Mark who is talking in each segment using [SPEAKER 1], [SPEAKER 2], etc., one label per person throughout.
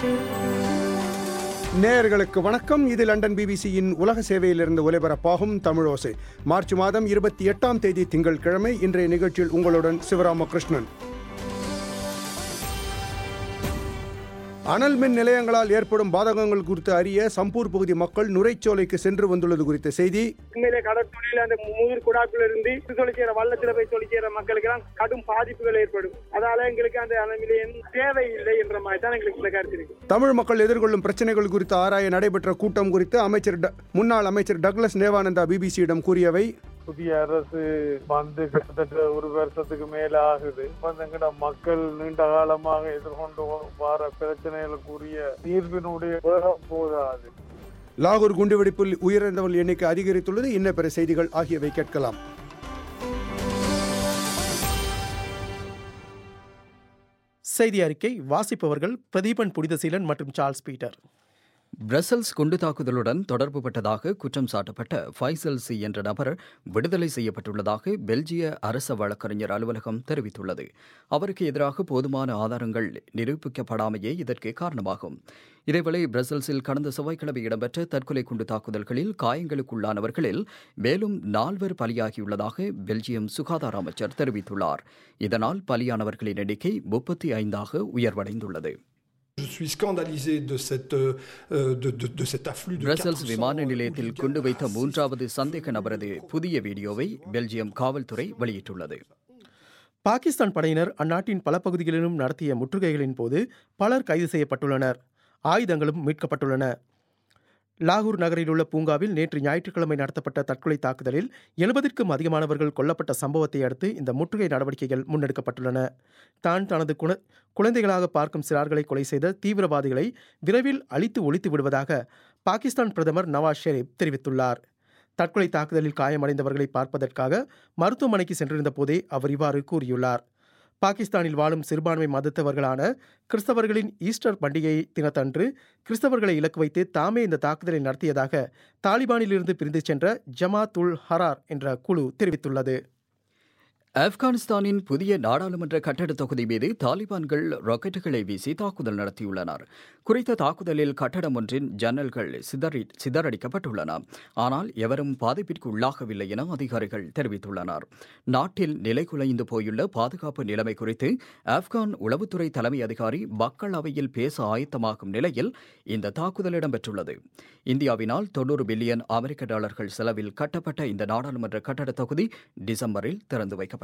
[SPEAKER 1] நேயர்களுக்கு வணக்கம் இது லண்டன் பிபிசியின் உலக சேவையிலிருந்து ஒலிபரப்பாகும் தமிழோசை மார்ச் மாதம் இருபத்தி எட்டாம் தேதி திங்கட்கிழமை இன்றைய நிகழ்ச்சியில் உங்களுடன் சிவராமகிருஷ்ணன் அனல் மின் நிலையங்களால் ஏற்படும் பாதகங்கள் குறித்து அறிய சம்பூர் பகுதி மக்கள் நுரைச்சோலைக்கு சென்று வந்துள்ளது குறித்த செய்தி
[SPEAKER 2] உண்மையிலே கடற்தொழில அந்த முதிர் குடாக்குல இருந்து தொழிற்சேர வள்ளத்துல போய் தொழிற்சேர மக்களுக்கு எல்லாம் கடும் பாதிப்புகள் ஏற்படும் அதால எங்களுக்கு அந்த அனல் நிலையம் தேவையில்லை என்ற மாதிரி தான் எங்களுக்கு இந்த கருத்து இருக்கு
[SPEAKER 1] தமிழ் மக்கள் எதிர்கொள்ளும் பிரச்சனைகள் குறித்து ஆராய நடைபெற்ற கூட்டம் குறித்து அமைச்சர் ட- முன்னாள் அமைச்சர் டக்ளஸ் நேவானந்தா பிபிசியிடம் கூறியவை
[SPEAKER 3] புதிய அரசு வந்து கிட்டத்தட்ட ஒரு வருஷத்துக்கு மேல ஆகுது வந்துங்கட மக்கள் நீண்ட காலமாக எதிர்கொண்டு வர பிரச்சனைகளுக்குரிய தீர்வினுடைய வேகம் போதாது
[SPEAKER 1] லாகூர் குண்டுவெடிப்பில் உயிரிழந்தவர்கள் எண்ணிக்கை அதிகரித்துள்ளது இன்ன பிற செய்திகள் ஆகியவை கேட்கலாம்
[SPEAKER 4] செய்தி அறிக்கை வாசிப்பவர்கள் பிரதீபன் புனிதசீலன் மற்றும் சார்ல்ஸ் பீட்டர்
[SPEAKER 5] பிரசல்ஸ் குண்டு தாக்குதலுடன் தொடர்புபட்டதாக குற்றம் சாட்டப்பட்ட ஃபைசல் சி என்ற நபர் விடுதலை செய்யப்பட்டுள்ளதாக பெல்ஜிய அரச வழக்கறிஞர் அலுவலகம் தெரிவித்துள்ளது அவருக்கு எதிராக போதுமான ஆதாரங்கள் நிரூபிக்கப்படாமையே இதற்கு காரணமாகும் இதேவேளை பிரசல்ஸில் கடந்த செவ்வாய்க்கிழமை இடம்பெற்ற தற்கொலை குண்டு தாக்குதல்களில் காயங்களுக்குள்ளானவர்களில் மேலும் நால்வர் பலியாகியுள்ளதாக பெல்ஜியம் சுகாதார அமைச்சர் தெரிவித்துள்ளார் இதனால் பலியானவர்களின் எண்ணிக்கை முப்பத்தி ஐந்தாக உயர்வடைந்துள்ளது
[SPEAKER 6] Je suis scandalisé de, cette, euh, de, de, de cet afflux de
[SPEAKER 5] Brussels
[SPEAKER 6] 400
[SPEAKER 5] விமான நிலையத்தில்
[SPEAKER 6] hooligans
[SPEAKER 5] குண்டு வைத்த
[SPEAKER 6] racistes.
[SPEAKER 5] மூன்றாவது சந்தேக நபரது புதிய வீடியோவை பெல்ஜியம் காவல்துறை வெளியிட்டுள்ளது
[SPEAKER 4] பாகிஸ்தான் படையினர் அந்நாட்டின் பல பகுதிகளிலும் நடத்திய முற்றுகைகளின் போது பலர் கைது செய்யப்பட்டுள்ளனர் ஆயுதங்களும் மீட்கப்பட்டுள்ளன லாகூர் நகரில் உள்ள பூங்காவில் நேற்று ஞாயிற்றுக்கிழமை நடத்தப்பட்ட தற்கொலை தாக்குதலில் எழுபதிற்கும் அதிகமானவர்கள் கொல்லப்பட்ட சம்பவத்தை அடுத்து இந்த முற்றுகை நடவடிக்கைகள் முன்னெடுக்கப்பட்டுள்ளன தான் தனது குண குழந்தைகளாக பார்க்கும் சிறார்களை கொலை செய்த தீவிரவாதிகளை விரைவில் அழித்து ஒழித்து விடுவதாக பாகிஸ்தான் பிரதமர் நவாஸ் ஷெரீப் தெரிவித்துள்ளார் தற்கொலை தாக்குதலில் காயமடைந்தவர்களை பார்ப்பதற்காக மருத்துவமனைக்கு சென்றிருந்த போதே அவர் இவ்வாறு கூறியுள்ளார் பாகிஸ்தானில் வாழும் சிறுபான்மை மதத்தவர்களான கிறிஸ்தவர்களின் ஈஸ்டர் பண்டிகை தினத்தன்று கிறிஸ்தவர்களை இலக்கு வைத்து தாமே இந்த தாக்குதலை நடத்தியதாக தாலிபானிலிருந்து பிரிந்து சென்ற ஜமாத் உல் ஹரார் என்ற குழு தெரிவித்துள்ளது
[SPEAKER 5] ஆப்கானிஸ்தானின் புதிய நாடாளுமன்ற கட்டட தொகுதி மீது தாலிபான்கள் ராக்கெட்டுகளை வீசி தாக்குதல் நடத்தியுள்ளனர் குறித்த தாக்குதலில் கட்டடம் ஒன்றின் ஜன்னல்கள் சிதறி சிதறடிக்கப்பட்டுள்ளன ஆனால் எவரும் பாதிப்பிற்கு உள்ளாகவில்லை என அதிகாரிகள் தெரிவித்துள்ளனர் நாட்டில் நிலைகுலைந்து போயுள்ள பாதுகாப்பு நிலைமை குறித்து ஆப்கான் உளவுத்துறை தலைமை அதிகாரி மக்களவையில் பேச ஆயத்தமாகும் நிலையில் இந்த தாக்குதல் இடம்பெற்றுள்ளது இந்தியாவினால் தொண்ணூறு பில்லியன் அமெரிக்க டாலர்கள் செலவில் கட்டப்பட்ட இந்த நாடாளுமன்ற கட்டட தொகுதி டிசம்பரில் திறந்து வைக்கப்பட்டது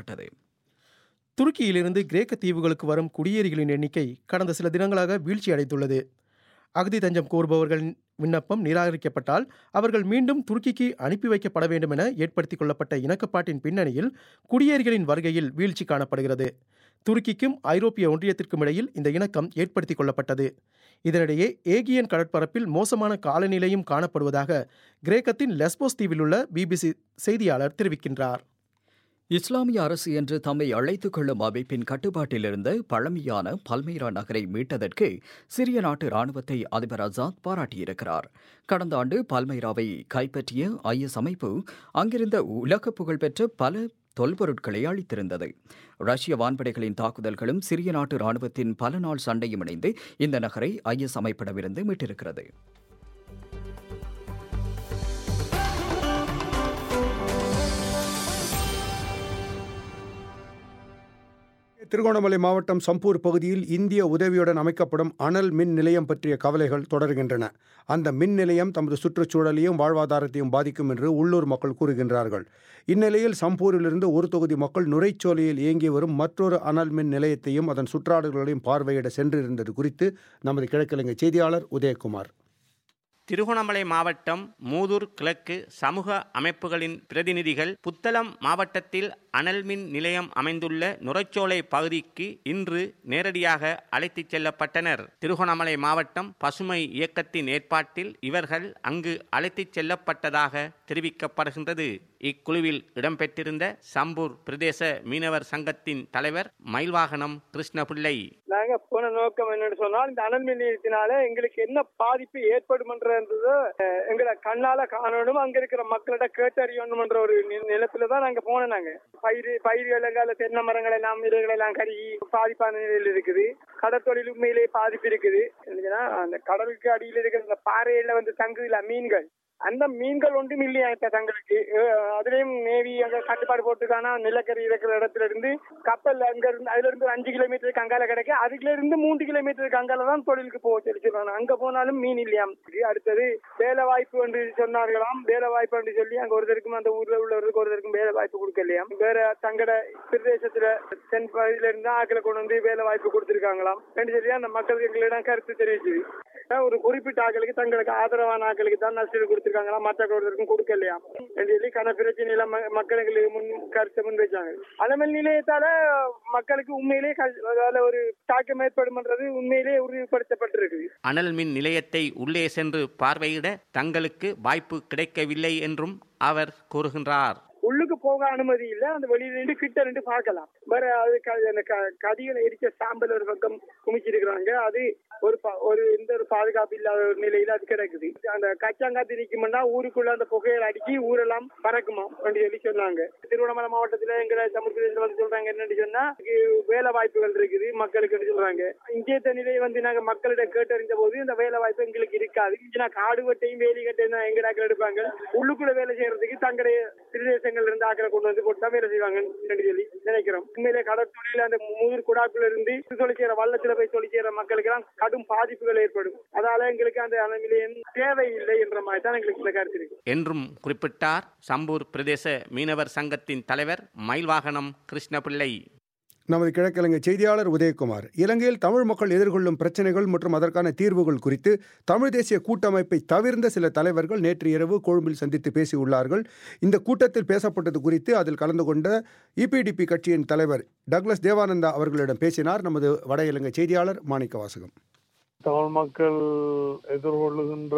[SPEAKER 4] துருக்கியிலிருந்து கிரேக்க தீவுகளுக்கு வரும் குடியேறிகளின் எண்ணிக்கை கடந்த சில தினங்களாக வீழ்ச்சி அடைந்துள்ளது அகதி தஞ்சம் கோருபவர்களின் விண்ணப்பம் நிராகரிக்கப்பட்டால் அவர்கள் மீண்டும் துருக்கிக்கு அனுப்பி வைக்கப்பட வேண்டும் என ஏற்படுத்திக் கொள்ளப்பட்ட இணக்கப்பாட்டின் பின்னணியில் குடியேறிகளின் வருகையில் வீழ்ச்சி காணப்படுகிறது துருக்கிக்கும் ஐரோப்பிய ஒன்றியத்திற்கும் இடையில் இந்த இணக்கம் ஏற்படுத்திக் கொள்ளப்பட்டது இதனிடையே ஏகியன் கடற்பரப்பில் மோசமான காலநிலையும் காணப்படுவதாக கிரேக்கத்தின் லெஸ்போஸ் தீவில் உள்ள பிபிசி செய்தியாளர் தெரிவிக்கின்றார்
[SPEAKER 5] இஸ்லாமிய அரசு என்று தம்மை அழைத்துக் கொள்ளும் அமைப்பின் கட்டுப்பாட்டில் இருந்த பழமையான பல்மைரா நகரை மீட்டதற்கு சிரிய நாட்டு ராணுவத்தை அதிபர் அசாத் பாராட்டியிருக்கிறார் கடந்த ஆண்டு பல்மைராவை கைப்பற்றிய ஐஎஸ் அமைப்பு அங்கிருந்த உலக புகழ்பெற்ற பல தொல்பொருட்களை அளித்திருந்தது ரஷ்ய வான்படைகளின் தாக்குதல்களும் சிரிய நாட்டு ராணுவத்தின் பல நாள் சண்டையும் இணைந்து இந்த நகரை ஐஎஸ் அமைப்பிடமிருந்து மீட்டிருக்கிறது
[SPEAKER 1] திருகோணமலை மாவட்டம் சம்பூர் பகுதியில் இந்திய உதவியுடன் அமைக்கப்படும் அனல் மின் நிலையம் பற்றிய கவலைகள் தொடர்கின்றன அந்த மின் நிலையம் தமது சுற்றுச்சூழலையும் வாழ்வாதாரத்தையும் பாதிக்கும் என்று உள்ளூர் மக்கள் கூறுகின்றார்கள் இந்நிலையில் சம்பூரிலிருந்து ஒரு தொகுதி மக்கள் நுரைச்சோலையில் இயங்கி வரும் மற்றொரு அனல் மின் நிலையத்தையும் அதன் சுற்றாடல்களையும் பார்வையிட சென்றிருந்தது குறித்து நமது கிழக்கிழங்கை செய்தியாளர் உதயகுமார்
[SPEAKER 7] திருகோணமலை மாவட்டம் மூதூர் கிழக்கு சமூக அமைப்புகளின் பிரதிநிதிகள் புத்தளம் மாவட்டத்தில் அனல்மின் நிலையம் அமைந்துள்ள நுரைச்சோலை பகுதிக்கு இன்று நேரடியாக அழைத்துச் செல்லப்பட்டனர் திருகோணமலை மாவட்டம் பசுமை இயக்கத்தின் ஏற்பாட்டில் இவர்கள் அங்கு அழைத்துச் செல்லப்பட்டதாக தெரிவிக்கப்படுகின்றது இக்குழுவில் இடம்பெற்றிருந்த சம்பூர் பிரதேச மீனவர் சங்கத்தின் தலைவர் மயில்வாகனம் கிருஷ்ணபிள்ளை
[SPEAKER 2] நாங்க போன நோக்கம் என்னன்னு சொன்னால் இந்த அனல் மின் நிலையத்தினால எங்களுக்கு என்ன பாதிப்பு ஏற்படும்ன்றதை அஹ், எங்களை கண்ணால காணணும் அங்க இருக்கிற மக்களிட கேட்டறியணும்ன்ற ஒரு நி- நிலத்துல தான் நாங்க போனோம் நாங்க பயிர் பயிர்கள் எங்கால தென்னை மரங்கள் எல்லாம் இதுகள் எல்லாம் கருகி பாதிப்பான நிலையில் இருக்குது கடற்தொழில் உண்மையிலே பாதிப்பு இருக்குது என்னதுன்னா, அந்த கடலுக்கு அடியில் இருக்கிற அந்த பாறையில வந்து தங்குதில்ல மீன்கள் அந்த மீன்கள் ஒன்றும் இல்லையா இப்ப தங்களுக்கு அஹ் அதுலயும் நேவி அங்க கட்டுப்பாடு போட்டுக்கானா நிலக்கரி இருக்கிற இடத்துல இருந்து கப்பல் அங்க இருந்து அதுல இருந்து ஒரு அஞ்சு கிலோமீட்டருக்கு அங்கால கிடைக்க அதுல இருந்து மூன்று கிலோமீட்டருக்கு அங்கால தான் தொழிலுக்கு போக சொல்லி சொல்றாங்க அங்க போனாலும் மீன் இல்லையாம் அடுத்தது வேலை வாய்ப்பு என்று சொன்னார்களாம் வேலை வாய்ப்பு என்று சொல்லி அங்க ஒருத்தருக்கும் அந்த ஊர்ல உள்ளவருக்கு ஒருத்தருக்கும் வேலை வாய்ப்பு கொடுக்கலையாம் வேற தங்கட பிரதேசத்துல தென் பகுதியில இருந்து ஆக்களை கொண்டு வந்து வேலை வாய்ப்பு கொடுத்திருக்காங்களாம் என்று சொல்லி அந்த மக்களுக்கு எங்களிடம் கருத்து தெரிவிச்சது ஒரு குறிப்பிட்ட ஆக்களுக்கு தங்களுக்கு ஆதரவான ஆக்களுக்கு தான் நஷ்டம் கொடுத்திருக்காங்களா மற்ற ஒருத்தருக்கும் கொடுக்கலையா என்று சொல்லி கன பிரச்சனையில ம- மக்கள் எங்களுக்கு முன் கருத்தை முன் வச்சாங்க அலமல் நிலையத்தால மக்களுக்கு உண்மையிலே கல்- அதால ஒரு தாக்கம் ஏற்படும்ன்றது உண்மையிலே உறுதிப்படுத்தப்பட்டிருக்கு
[SPEAKER 7] அனல் மின் நிலையத்தை உள்ளே சென்று பார்வையிட தங்களுக்கு வாய்ப்பு கிடைக்கவில்லை என்றும் அவர் கூறுகின்றார்
[SPEAKER 2] உள்ளுக்கு போக அனுமதி இல்ல அந்த வெளியில நின்று கிட்ட நின்று பார்க்கலாம் வேற அது க- அந்த க- கதிகளை எரிச்ச சாம்பல் ஒரு பக்கம் குமிச்சிருக்கிறாங்க அது ஒரு ப- ஒரு எந்த ஒரு பாதுகாப்பு இல்லாத ஒரு நிலையில அது கிடக்குது அந்த கச்சாங்காத்து நிக்கும்னா ஊருக்குள்ள அந்த புகையை அடிக்கி ஊரெல்லாம் பறக்குமா அப்படின்னு சொல்லி சொன்னாங்க திருவண்ணாமலை மாவட்டத்துல எங்க தமிழ் பிரதேசத்துல வந்து சொல்றாங்க என்னன்னு சொன்னா இதுக்கு வேலை வாய்ப்புகள் இருக்குது மக்களுக்கு சொல்றாங்க இங்கே நிலையை வந்து நாங்க மக்களிடம் கேட்டறிஞ்ச போது இந்த வேலை வாய்ப்பு எங்களுக்கு இருக்காது இங்க நான் காடு வெட்டையும் வேலி கட்டையும் தான் எங்க டாக்டர் எடுப்பாங்க உள்ளுக்குள்ள வேலை செய்யறதுக்கு தங்களுடைய பிரதேசங்கள்ல இருந்து ஆக்களை கொண்டு வந்து போட்டு தான் வேலை செய்வாங்க சொல்லி நினைக்கிறோம் உண்மையிலே கடற்தொழில அந்த மூர் குடாக்குள்ள இருந்து தொழில் செய்யற வள்ளத்துல போய் தொழில் செய்யற மக்களுக்கு எல்லாம் கடும் பாதிப்புகள் ஏற்படும் அதால எங்களுக்கு அந்த அணுநிலையம் தேவையில்லை என்ற மாதிரி தான் எங்களுக்கு இந்த கருத்து இருக்கு
[SPEAKER 7] என்றும் குறிப்பிட்டார் சம்பூர் பிரதேச மீனவர் சங்கத்தின் தலைவர் மயில்வாகனம் கிருஷ்ணபிள்ளை
[SPEAKER 1] நமது கிழக்கிழங்கை செய்தியாளர் உதயகுமார் இலங்கையில் தமிழ் மக்கள் எதிர்கொள்ளும் பிரச்சனைகள் மற்றும் அதற்கான தீர்வுகள் குறித்து தமிழ் தேசிய கூட்டமைப்பை தவிர்ந்த சில தலைவர்கள் நேற்று இரவு கொழும்பில் சந்தித்து பேசியுள்ளார்கள் இந்த கூட்டத்தில் பேசப்பட்டது குறித்து அதில் கலந்து கொண்ட இபிடிபி கட்சியின் தலைவர் டக்ளஸ் தேவானந்தா அவர்களிடம் பேசினார் நமது வட இலங்கை செய்தியாளர் மாணிக்க வாசகம்
[SPEAKER 3] தமிழ் மக்கள் எதிர்கொள்ளுகின்ற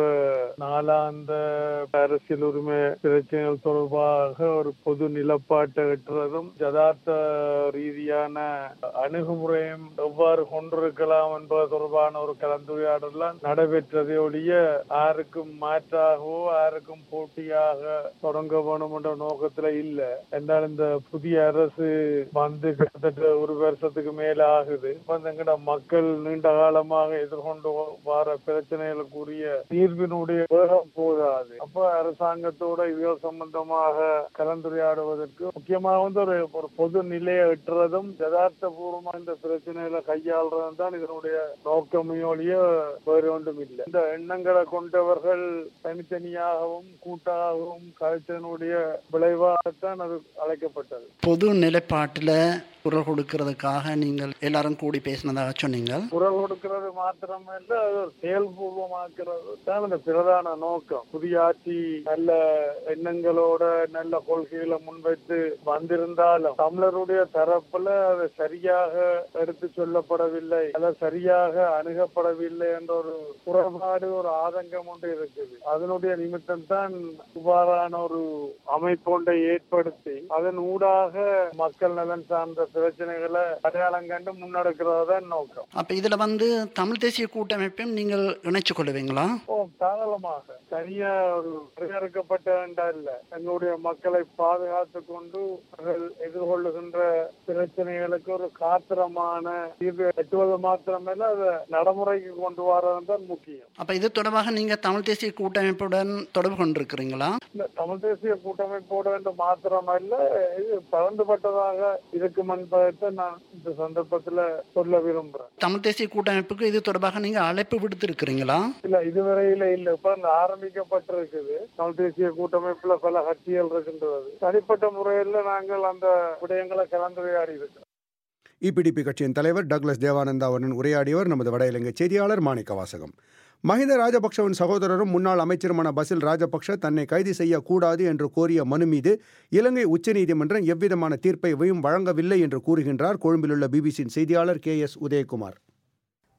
[SPEAKER 3] நாளாந்த அரசியல் உரிமை பிரச்சனைகள் தொடர்பாக ஒரு பொது நிலப்பாட்டை எட்டுறதும் யதார்த்த ரீதியான அணுகுமுறையும் எவ்வாறு கொண்டிருக்கலாம் என்பது தொடர்பான ஒரு கலந்துரையாடலாம் நடைபெற்றதை ஒழிய யாருக்கும் மாற்றாகவோ யாருக்கும் போட்டியாக தொடங்க வேணும் என்ற நோக்கத்துல இல்ல என்றால் இந்த புதிய அரசு வந்து கிட்டத்தட்ட ஒரு வருஷத்துக்கு மேல ஆகுது இப்ப எங்கட மக்கள் நீண்ட காலமாக எதிர்கொண்டு வர பிரச்சனைகளுக்குரிய தீர்வினுடைய வேகம் போதாது அப்ப அரசாங்கத்தோட இது சம்பந்தமாக கலந்துரையாடுவதற்கு முக்கியமாக வந்து ஒரு ஒரு பொது நிலையை எட்டுறதும் யதார்த்த பூர்வமா இந்த பிரச்சனைகளை கையாளுறதும் தான் இதனுடைய நோக்கமையோலிய வேறு ஒன்றும் இல்லை இந்த எண்ணங்களை கொண்டவர்கள் தனித்தனியாகவும் கூட்டாகவும் கழித்தனுடைய விளைவாகத்தான் அது அழைக்கப்பட்டது
[SPEAKER 8] பொது நிலைப்பாட்டில் குரல் கொடுக்கறதுக்காக நீங்கள் எல்லாரும் கூடி பேசினதாக சொன்னீங்க
[SPEAKER 3] குரல் கொடுக்கிறது மாத்திரமல்ல அது ஒரு செயல்பூர்வமாக்குறது தான் இந்த பிரதான நோக்கம் புதிய ஆட்சி நல்ல எண்ணங்களோட நல்ல கொள்கைகளை முன்வைத்து வந்திருந்தாலும் தமிழருடைய தரப்புல அது சரியாக எடுத்து சொல்லப்படவில்லை அல்ல சரியாக அணுகப்படவில்லை என்ற ஒரு குறைபாடு ஒரு ஆதங்கம் ஒன்று இருக்குது அதனுடைய நிமித்தம் தான் இவ்வாறான ஒரு அமைப்பு ஒன்றை ஏற்படுத்தி அதன் ஊடாக மக்கள் நலன் சார்ந்த பிரச்சனைகளை அடையாளம் கண்டு முன்னெடுக்கிறது தான் நோக்கம்
[SPEAKER 8] அப்போ இதில் வந்து தமிழ் தேசிய கூட்டமைப்பையும் நீங்கள் இணைச்சு கொள்ளுவீங்களா
[SPEAKER 3] ஓ தாராளமாக தனியா ஒரு வரையறுக்கப்பட்ட வேண்டா இல்ல எங்களுடைய மக்களை பாதுகாத்து கொண்டு அவர்கள் எதிர்கொள்ளுகின்ற பிரச்சனைகளுக்கு ஒரு காத்திரமான தீர்வு எட்டுவது மாத்திரமல்ல அதை நடைமுறைக்கு கொண்டு வரது தான் முக்கியம்
[SPEAKER 8] அப்போ இது தொடர்பாக நீங்கள் தமிழ் தேசிய கூட்டமைப்புடன் தொடர்பு கொண்டிருக்கிறீங்களா
[SPEAKER 3] இந்த தமிழ் தேசிய கூட்டமைப்போடு என்று மாத்திரமல்ல இது பரந்துபட்டதாக இருக்கும் என்பதை நான் இந்த சந்தர்ப்பத்துல சொல்ல விரும்புறேன்
[SPEAKER 8] தமிழ் தேசிய கூட்டமைப்புக்கு இது தொடர்பாக நீங்கள் அழைப்பு விடுத்திருக்கிறீங்களா
[SPEAKER 3] இல்ல இதுவரையில இல்ல இப்ப இந்த ஆரம்பிக்கப்பட்டிருக்குது தமிழ் தேசிய கூட்டமைப்புல பல கட்சிகள் இருக்கின்றது தனிப்பட்ட முறையில நாங்கள் அந்த விடயங்களை கலந்துரையாடி இருக்கிறோம்
[SPEAKER 1] இபிடிபி கட்சியின் தலைவர் டக்ளஸ் தேவானந்தாவுடன் உரையாடியவர் நமது வட இலங்கை செய்தியாளர் மாணிக்க வாசகம் மஹிந்த ராஜபக்சவின் சகோதரரும் முன்னாள் அமைச்சருமான பசில் ராஜபக்ஷ தன்னை கைது செய்யக்கூடாது என்று கோரிய மனு மீது இலங்கை உச்சநீதிமன்றம் எவ்விதமான தீர்ப்பையும் வழங்கவில்லை என்று கூறுகின்றார் கொழும்பிலுள்ள பிபிசியின் செய்தியாளர் கே எஸ் உதயகுமார்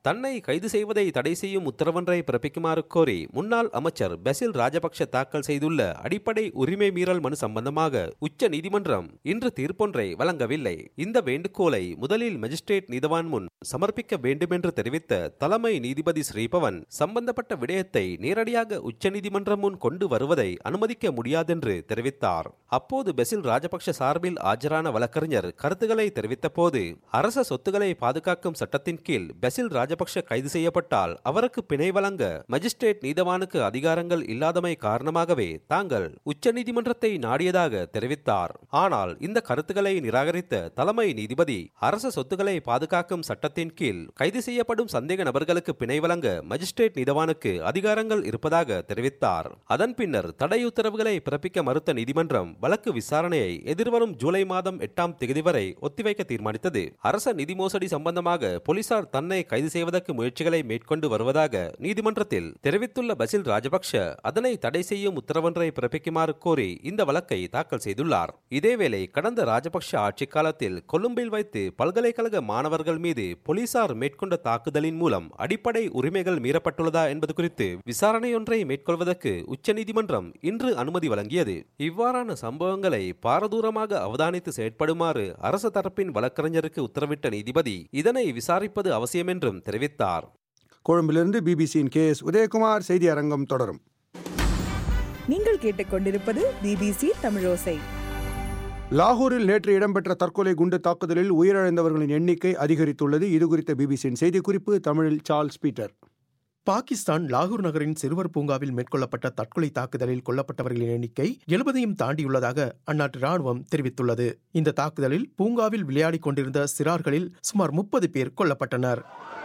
[SPEAKER 9] தன்னை கைது செய்வதை தடை செய்யும் உத்தரவொன்றை பிறப்பிக்குமாறு கோரி முன்னாள் அமைச்சர் பெசில் ராஜபக்ஷ தாக்கல் செய்துள்ள அடிப்படை உரிமை மீறல் மனு சம்பந்தமாக உச்ச நீதிமன்றம் இன்று தீர்ப்பொன்றை வழங்கவில்லை இந்த வேண்டுகோளை முதலில் மெஜிஸ்ட்ரேட் நீதவான் முன் சமர்ப்பிக்க வேண்டுமென்று தெரிவித்த தலைமை நீதிபதி ஸ்ரீபவன் சம்பந்தப்பட்ட விடயத்தை நேரடியாக உச்சநீதிமன்றம் முன் கொண்டு வருவதை அனுமதிக்க முடியாதென்று தெரிவித்தார் அப்போது பெசில் ராஜபக்ஷ சார்பில் ஆஜரான வழக்கறிஞர் கருத்துக்களை தெரிவித்த போது அரச சொத்துக்களை பாதுகாக்கும் சட்டத்தின் கீழ் பெசில் ராஜபக்ஷ கைது செய்யப்பட்டால் அவருக்கு பிணை வழங்க மஜிஸ்ட்ரேட் நீதவானுக்கு அதிகாரங்கள் இல்லாதமை காரணமாகவே தாங்கள் உச்சநீதிமன்றத்தை நாடியதாக தெரிவித்தார் ஆனால் இந்த கருத்துக்களை நிராகரித்த தலைமை நீதிபதி அரச சொத்துக்களை பாதுகாக்கும் சட்டத்தின் கீழ் கைது செய்யப்படும் சந்தேக நபர்களுக்கு பிணை வழங்க மஜிஸ்ட்ரேட் நீதவானுக்கு அதிகாரங்கள் இருப்பதாக தெரிவித்தார் அதன் பின்னர் தடை உத்தரவுகளை பிறப்பிக்க மறுத்த நீதிமன்றம் வழக்கு விசாரணையை எதிர்வரும் ஜூலை மாதம் எட்டாம் தேதி வரை ஒத்திவைக்க தீர்மானித்தது அரச நிதி மோசடி சம்பந்தமாக போலீசார் தன்னை கைது செய்வதற்கு முயற்சிகளை மேற்கொண்டு வருவதாக நீதிமன்றத்தில் தெரிவித்துள்ள பசில் ராஜபக்ஷ அதனை தடை செய்யும் உத்தரவொன்றை பிறப்பிக்குமாறு கோரி இந்த வழக்கை தாக்கல் செய்துள்ளார் இதேவேளை கடந்த ராஜபக்ஷ ஆட்சி காலத்தில் கொழும்பில் வைத்து பல்கலைக்கழக மாணவர்கள் மீது போலீசார் மேற்கொண்ட தாக்குதலின் மூலம் அடிப்படை உரிமைகள் மீறப்பட்டுள்ளதா என்பது குறித்து விசாரணையொன்றை மேற்கொள்வதற்கு உச்சநீதிமன்றம் இன்று அனுமதி வழங்கியது இவ்வாறான சம்பவங்களை பாரதூரமாக அவதானித்து செயற்படுமாறு அரசு தரப்பின் வழக்கறிஞருக்கு உத்தரவிட்ட நீதிபதி இதனை விசாரிப்பது அவசியம் என்றும் தெரிவித்தார்
[SPEAKER 1] கொழும்பிலிருந்து பிபிசியின் கே எஸ் உதயகுமார் செய்தி அரங்கம் தொடரும்
[SPEAKER 10] நீங்கள் கேட்டுக்கொண்டிருப்பது பிபிசி தமிழோசை
[SPEAKER 1] லாகூரில் நேற்று இடம்பெற்ற தற்கொலை குண்டு தாக்குதலில் உயிரிழந்தவர்களின் எண்ணிக்கை அதிகரித்துள்ளது இதுகுறித்த பிபிசியின் செய்திக்குறிப்பு தமிழில் சார்ல்ஸ் பீட்டர்
[SPEAKER 4] பாகிஸ்தான் லாகூர் நகரின் சிறுவர் பூங்காவில் மேற்கொள்ளப்பட்ட தற்கொலை தாக்குதலில் கொல்லப்பட்டவர்களின் எண்ணிக்கை எழுபதையும் தாண்டியுள்ளதாக அந்நாட்டு ராணுவம் தெரிவித்துள்ளது இந்த தாக்குதலில் பூங்காவில் விளையாடிக் கொண்டிருந்த சிறார்களில் சுமார் முப்பது பேர் கொல்லப்பட்டனர்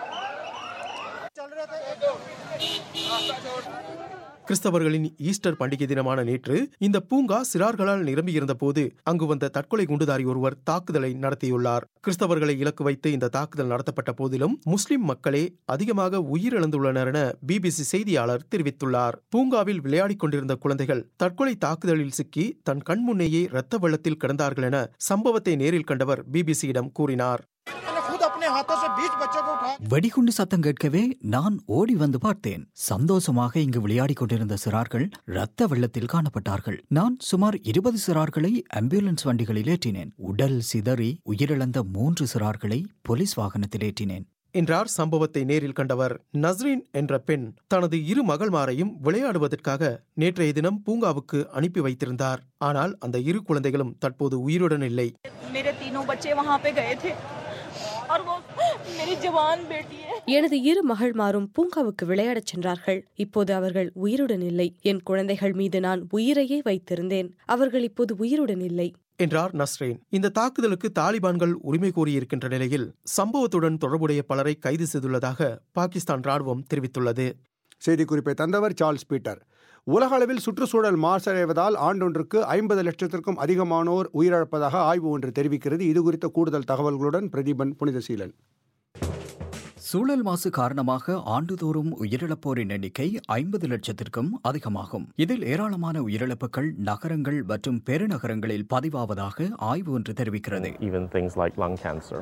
[SPEAKER 4] கிறிஸ்தவர்களின் ஈஸ்டர் பண்டிகை தினமான நேற்று இந்த பூங்கா சிறார்களால் நிரம்பியிருந்த போது அங்கு வந்த தற்கொலை குண்டுதாரி ஒருவர் தாக்குதலை நடத்தியுள்ளார் கிறிஸ்தவர்களை இலக்கு வைத்து இந்த தாக்குதல் நடத்தப்பட்ட போதிலும் முஸ்லிம் மக்களே அதிகமாக உயிரிழந்துள்ளனர் என பிபிசி செய்தியாளர் தெரிவித்துள்ளார் பூங்காவில் விளையாடிக் கொண்டிருந்த குழந்தைகள் தற்கொலை தாக்குதலில் சிக்கி தன் கண்முன்னேயே இரத்த வெள்ளத்தில் கிடந்தார்கள் என சம்பவத்தை நேரில் கண்டவர் பிபிசியிடம் கூறினார்
[SPEAKER 5] வெடிகுண்டு சத்தம் கேட்கவே நான் ஓடி வந்து பார்த்தேன் சந்தோஷமாக இங்கு விளையாடிக் கொண்டிருந்த சிறார்கள் இரத்த வெள்ளத்தில் காணப்பட்டார்கள் நான் சுமார் இருபது சிறார்களை ஆம்புலன்ஸ் வண்டிகளில் ஏற்றினேன் உடல் சிதறி உயிரிழந்த மூன்று சிறார்களை போலீஸ் வாகனத்தில் ஏற்றினேன்
[SPEAKER 4] என்றார் சம்பவத்தை நேரில் கண்டவர் நஸ்ரீன் என்ற பெண் தனது இரு மகள்மாரையும் விளையாடுவதற்காக நேற்றைய தினம் பூங்காவுக்கு அனுப்பி வைத்திருந்தார் ஆனால் அந்த இரு குழந்தைகளும் தற்போது உயிருடன் இல்லை
[SPEAKER 11] मेरे तीनों बच्चे वहाँ पे गए थे और वो मेरी जवान बेटी है
[SPEAKER 12] எனது இரு மகள்மாரும் பூங்காவுக்கு விளையாடச் சென்றார்கள் இப்போது அவர்கள் உயிருடன் இல்லை என் குழந்தைகள் மீது நான் உயிரையே வைத்திருந்தேன் அவர்கள் இப்போது உயிருடன் இல்லை
[SPEAKER 4] என்றார் நஸ்ரேன் இந்த தாக்குதலுக்கு தாலிபான்கள் உரிமை கோரியிருக்கின்ற நிலையில் சம்பவத்துடன் தொடர்புடைய பலரை கைது செய்துள்ளதாக பாகிஸ்தான் ராணுவம் தெரிவித்துள்ளது
[SPEAKER 1] செய்திக்குறிப்பை தந்தவர் சார்ல்ஸ் பீட்டர் உலக அளவில் சுற்றுச்சூழல் மாசடைவதால் ஆண்டொன்றுக்கு ஐம்பது லட்சத்திற்கும் அதிகமானோர் உயிரிழப்பதாக ஆய்வு ஒன்று தெரிவிக்கிறது இது குறித்த கூடுதல் தகவல்களுடன் பிரதீபன் புனிதசீலன்
[SPEAKER 5] சூழல் மாசு காரணமாக ஆண்டுதோறும் உயிரிழப்போரின் எண்ணிக்கை ஐம்பது லட்சத்திற்கும் அதிகமாகும் இதில் ஏராளமான உயிரிழப்புகள் நகரங்கள் மற்றும் பெருநகரங்களில் பதிவாவதாக ஆய்வு ஒன்று தெரிவிக்கிறது
[SPEAKER 13] even things like lung cancer.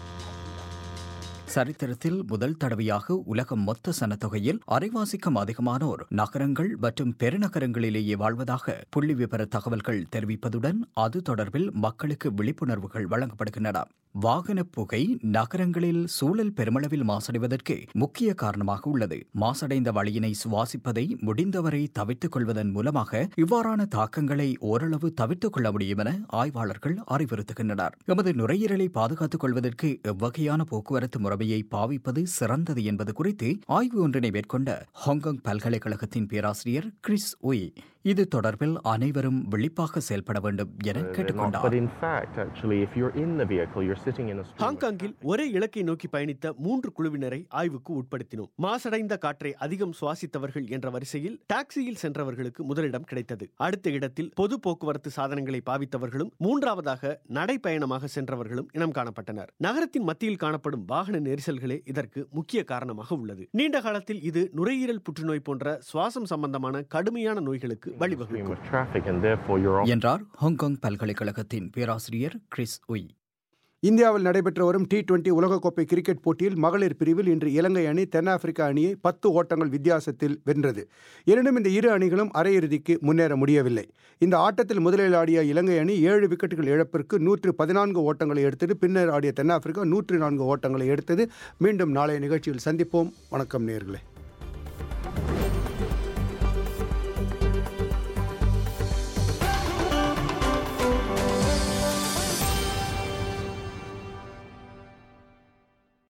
[SPEAKER 5] சரித்திரத்தில் முதல் தடவையாக உலகம் மொத்த சனத்தொகையில் அரைவாசிக்கும் அதிகமானோர் நகரங்கள் மற்றும் பெருநகரங்களிலேயே வாழ்வதாக புள்ளி விவர தகவல்கள் தெரிவிப்பதுடன் அது தொடர்பில் மக்களுக்கு விழிப்புணர்வுகள் வழங்கப்படுகின்றன வாகன புகை நகரங்களில் சூழல் பெருமளவில் மாசடைவதற்கு முக்கிய காரணமாக உள்ளது மாசடைந்த வழியினை சுவாசிப்பதை முடிந்தவரை தவிர்த்துக் கொள்வதன் மூலமாக இவ்வாறான தாக்கங்களை ஓரளவு தவிர்த்துக் கொள்ள முடியும் என ஆய்வாளர்கள் அறிவுறுத்துகின்றனர் எமது நுரையீரலை பாதுகாத்துக் கொள்வதற்கு எவ்வகையான போக்குவரத்து முறைமையை பாவிப்பது சிறந்தது என்பது குறித்து ஆய்வு ஒன்றினை மேற்கொண்ட ஹாங்காங் பல்கலைக்கழகத்தின் பேராசிரியர் கிறிஸ் உய் இது தொடர்பில் அனைவரும் விழிப்பாக செயல்பட வேண்டும் என
[SPEAKER 13] But
[SPEAKER 5] கேட்டுக்கொண்டார்
[SPEAKER 13] in fact, actually, if you're in the vehicle, you're sitting in a stream.
[SPEAKER 14] ஹாங்காங்கில் ஒரே இலக்கை நோக்கி பயணித்த மூன்று குழுவினரை ஆய்வுக்கு உட்படுத்தினோம் மாசடைந்த காற்றை அதிகம் சுவாசித்தவர்கள் என்ற வரிசையில் டாக்ஸியில் சென்றவர்களுக்கு முதலிடம் கிடைத்தது அடுத்த இடத்தில் பொது போக்குவரத்து சாதனங்களை பாவித்தவர்களும் மூன்றாவதாக நடைப்பயணமாக சென்றவர்களும் இனம் காணப்பட்டனர் நகரத்தின் மத்தியில் காணப்படும் வாகன நெரிசல்களே இதற்கு முக்கிய காரணமாக உள்ளது நீண்ட காலத்தில் இது நுரையீரல் புற்றுநோய் போன்ற சுவாசம் சம்பந்தமான கடுமையான நோய்களுக்கு வழிவகுக்கும்
[SPEAKER 13] Traffic, and therefore you're
[SPEAKER 5] என்றார் ஹாங்காங் பல்கலைக்கழகத்தின் பேராசிரியர் கிறிஸ் உய்
[SPEAKER 1] இந்தியாவில் நடைபெற்று வரும் டி டுவெண்டி உலகக்கோப்பை கிரிக்கெட் போட்டியில் மகளிர் பிரிவில் இன்று இலங்கை அணி தென்னாப்பிரிக்கா அணியை பத்து ஓட்டங்கள் வித்தியாசத்தில் வென்றது எனினும் இந்த இரு அணிகளும் அரையிறுதிக்கு முன்னேற முடியவில்லை இந்த ஆட்டத்தில் முதலில் ஆடிய இலங்கை அணி ஏழு விக்கெட்டுகள் இழப்பிற்கு நூற்று பதினான்கு ஓட்டங்களை எடுத்தது பின்னர் ஆடிய தென்னாப்பிரிக்கா நூற்று நான்கு ஓட்டங்களை எடுத்தது மீண்டும் நாளைய நிகழ்ச்சியில் சந்திப்போம் வணக்கம் நேர்களே